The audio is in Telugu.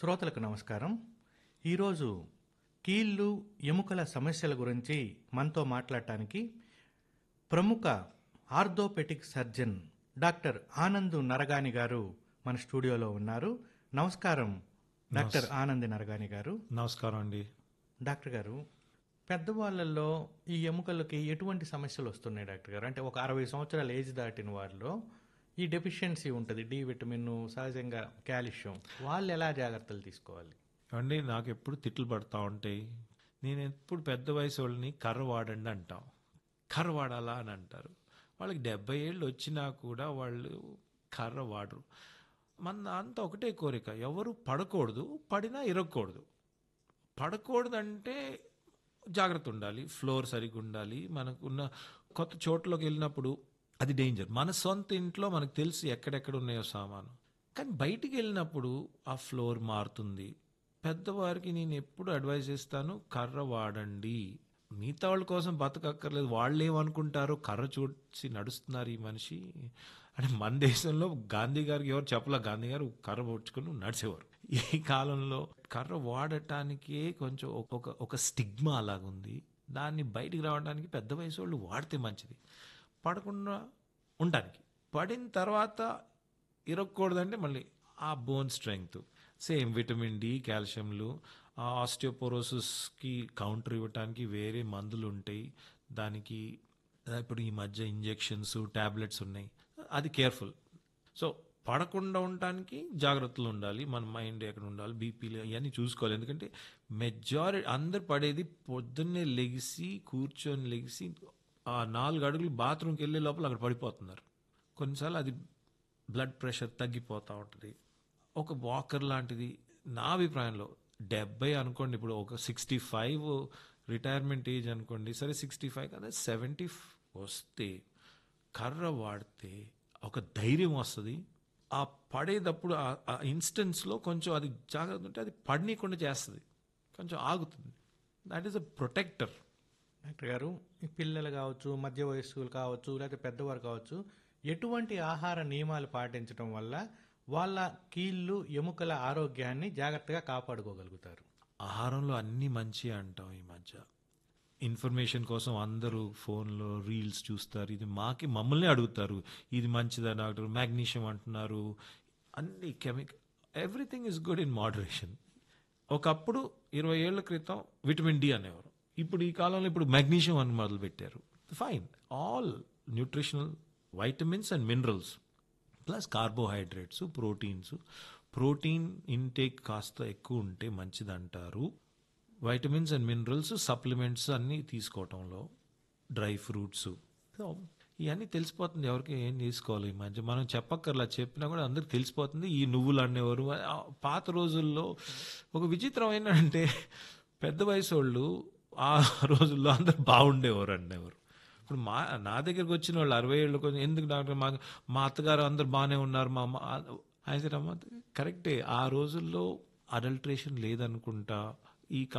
శ్రోతలకు నమస్కారం ఈరోజు కీళ్ళు ఎముకల సమస్యల గురించి మనతో మాట్లాడటానికి ప్రముఖ orthopaedic surgeon doctor Anand Naragani garu మన స్టూడియోలో ఉన్నారు నమస్కారం డాక్టర్ ఆనంద్ నరగాని గారు నమస్కారం అండి డాక్టర్ గారు పెద్దవాళ్ళల్లో ఈ ఎముకలకి ఎటువంటి సమస్యలు వస్తున్నాయి డాక్టర్ గారు అంటే ఒక అరవై సంవత్సరాల ఏజ్ దాటిన వాళ్ళలో ఈ డెఫిషియన్సీ ఉంటుంది డి విటమిన్ సహజంగా కాల్షియం వాళ్ళు ఎలా జాగ్రత్తలు తీసుకోవాలి అండి నాకు ఎప్పుడు తిట్లు పడతా ఉంటాయి నేను ఎప్పుడు పెద్ద వయసు వాళ్ళని కర్ర వాడండి అంటాం కర్ర వాడాలా అని అంటారు వాళ్ళకి డెబ్బై ఏళ్ళు వచ్చినా కూడా వాళ్ళు కర్ర వాడరు మన అంతా ఒకటే కోరిక ఎవరు పడకూడదు పడినా ఇరగకూడదు పడకూడదంటే జాగ్రత్త ఉండాలి ఫ్లోర్ సరిగ్గా ఉండాలి మనకున్న కొత్త చోట్లోకి వెళ్ళినప్పుడు అది డేంజర్ మన సొంత ఇంట్లో మనకు తెలుసు ఎక్కడెక్కడ ఉన్నాయో సామాను కానీ బయటికి వెళ్ళినప్పుడు ఆ ఫ్లోర్ మారుతుంది పెద్దవారికి నేను ఎప్పుడు అడ్వైజ్ చేస్తాను కర్ర వాడండి మిగతా వాళ్ళ కోసం బతకక్కర్లేదు వాళ్ళు ఏమనుకుంటారో కర్ర చూసి నడుస్తున్నారు ఈ మనిషి అంటే మన దేశంలో గాంధీ గారికి ఎవరు చెప్పలే గాంధీ గారు కర్ర పట్టుకుని నడిచేవారు ఈ కాలంలో కర్ర వాడటానికే కొంచెం ఒక ఒక స్టిగ్మా అలాగుంది దాన్ని బయటికి రావడానికి పెద్ద వయసు వాళ్ళు వాడితే మంచిది పడకుండా ఉండడానికి పడిన తర్వాత ఇరగకూడదంటే మళ్ళీ ఆ bone strength same vitamin D కాల్షియంలు ఆ ఆస్టియోపోరోసిస్కి కౌంటర్ ఇవ్వటానికి వేరే మందులు ఉంటాయి దానికి ఇప్పుడు ఈ మధ్య ఇంజెక్షన్స్ టాబ్లెట్స్ ఉన్నాయి అది కేర్ఫుల్ సో పడకుండా ఉండటానికి జాగ్రత్తలు ఉండాలి మన మైండ్ ఎక్కడ ఉండాలి బీపీలు ఇవన్నీ చూసుకోవాలి ఎందుకంటే మెజారిటీ అందరు పడేది పొద్దున్నే లెగిసి కూర్చొని లెగిసి ఆ నాలుగు అడుగులు బాత్రూమ్కి వెళ్ళే లోపల అక్కడ పడిపోతున్నారు కొన్నిసార్లు అది బ్లడ్ ప్రెషర్ తగ్గిపోతూ ఉంటుంది ఒక వాకర్ లాంటిది నా అభిప్రాయంలో డెబ్బై అనుకోండి ఇప్పుడు ఒక సిక్స్టీ ఫైవ్ రిటైర్మెంట్ ఏజ్ అనుకోండి సరే సిక్స్టీ ఫైవ్ కదా సెవెంటీ వస్తే కర్ర వాడితే ఒక ధైర్యం వస్తుంది ఆ పడేటప్పుడు ఆ ఇన్స్టెన్స్లో కొంచెం అది జాగ్రత్త ఉంటే అది పడనీయకుండా చేస్తుంది కొంచెం ఆగుతుంది that is a protector doctor garu ఈ పిల్లలు కావచ్చు మధ్య వయస్కులు కావచ్చు లేకపోతే పెద్దవారు కావచ్చు ఎటువంటి ఆహార నియమాలు పాటించడం వల్ల వాళ్ళ కీళ్ళు ఎముకల ఆరోగ్యాన్ని జాగ్రత్తగా కాపాడుకోగలుగుతారు ఆహారంలో అన్నీ మంచి అంటాం ఈ మధ్య ఇన్ఫర్మేషన్ కోసం అందరూ ఫోన్లో రీల్స్ చూస్తారు ఇది మాకి మమ్మల్ని అడుగుతారు ఇది మంచిదా డాక్టర్ మ్యాగ్నీషియం అంటున్నారు అన్ని chemical everything is good in moderation ఒకప్పుడు ఇరవై ఏళ్ల క్రితం విటమిన్ డి అనేవారు ఇప్పుడు ఈ కాలంలో ఇప్పుడు మెగ్నీషియం అని మొదలు పెట్టారు fine all nutritional vitamins and minerals plus carbohydrates proteins protein intake కాస్త ఎక్కువ ఉంటే మంచిది అంటారు వైటమిన్స్ అండ్ మినరల్స్ సప్లిమెంట్స్ అన్నీ తీసుకోవటంలో డ్రై ఫ్రూట్స్ సో ఇవన్నీ తెలిసిపోతుంది ఎవరికి ఏం తీసుకోవాలి ఈ మధ్య మనం చెప్పక్కర్లా చెప్పినా కూడా అందరికి తెలిసిపోతుంది ఈ నువ్వులు అనేవారు ఆ పాత రోజుల్లో ఒక విచిత్రమైన అంటే పెద్ద వయసు వాళ్ళు ఆ రోజుల్లో అందరు బాగుండేవారు అనేవారు ఇప్పుడు మా నా దగ్గరికి వచ్చిన వాళ్ళు అరవై ఏళ్ళు కొంచెం ఎందుకు డాక్టర్ మా మా అత్తగారు అందరు బాగానే ఉన్నారు మా అమ్మ ఆయన కరెక్టే ఆ రోజుల్లో అడల్ట్రేషన్ లేదనుకుంటా ఈ